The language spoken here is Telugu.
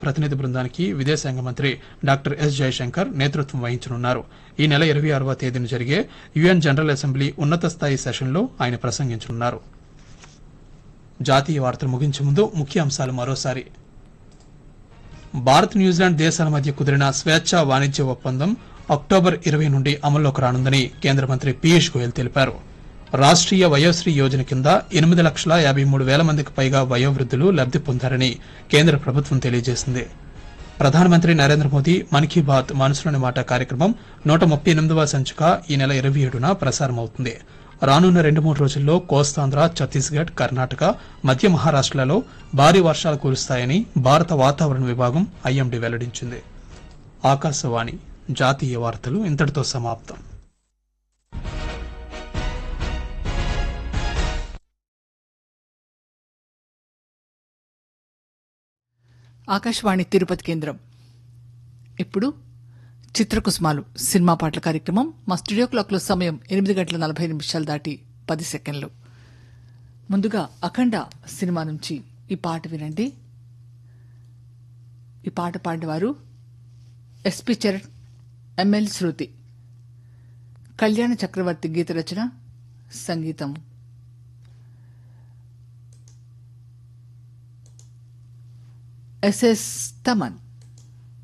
ప్రతినిధి బృందానికి విదేశాంగ మంత్రి డాక్టర్ ఎస్ జయశంకర్ నేతృత్వం వహించనున్నారు ఈ నెల ఇరవై ఆరవ తేదీన జరిగే యుఎన్ జనరల్ అసెంబ్లీ ఉన్నత స్థాయి సెషన్లో ఆయన ప్రసంగించనున్నారు జాతీయ వార్తలు ముగించే ముందు ముఖ్య అంశాలు మరోసారి భారత్ న్యూజిలాండ్ దేశాల మధ్య కుదిరిన స్వేచ్ఛా వాణిజ్య ఒప్పందం అక్టోబర్ ఇరవై నుండి అమల్లోకి రానుందని కేంద్ర మంత్రి పీయూష్ గోయల్ తెలిపారు రాష్ట్రీయ వయోశ్రీ యోజన కింద ఎనిమిది లక్షల యాభై మూడు వేల మందికి పైగా వయోవృద్ధులు లబ్ది పొందారని కేంద్ర ప్రభుత్వం తెలియజేసింది ప్రధానమంత్రి నరేంద్ర మోదీ మన్ కీ బాత్ మనసులోని మాట కార్యక్రమం నూట ముప్పై ఎనిమిదవ సంచిక ఈ నెల ఇరవై ఏడున ప్రసారమవుతుంది రానున్న రెండు మూడు రోజుల్లో కోస్తాంధ్ర ఛత్తీస్గఢ్ కర్ణాటక మధ్య మహారాష్ట్రలలో భారీ వర్షాలు కురుస్తాయని భారత వాతావరణ విభాగం ఐఎండీ వెల్లడించింది ఆకాశవాణి జాతీయ వార్తలు ఇంతటితో సమాప్తం ఆకాశవాణి తిరుపతి కేంద్రం ఇప్పుడు చిత్రకుసుమాలు సినిమా పాటల కార్యక్రమం మా స్టూడియో క్లాక్లో సమయం ఎనిమిది గంటల నలభై నిమిషాలు దాటి పది సెకండ్లు ముందుగా అఖండ సినిమా నుంచి ఈ పాట వినండి ఈ పాట పాడినవారు ఎస్పి చరణ్ ఎంఎల్ శృతి కళ్యాణ చక్రవర్తి గీత రచన సంగీతం ఎస్ఎస్ తమన్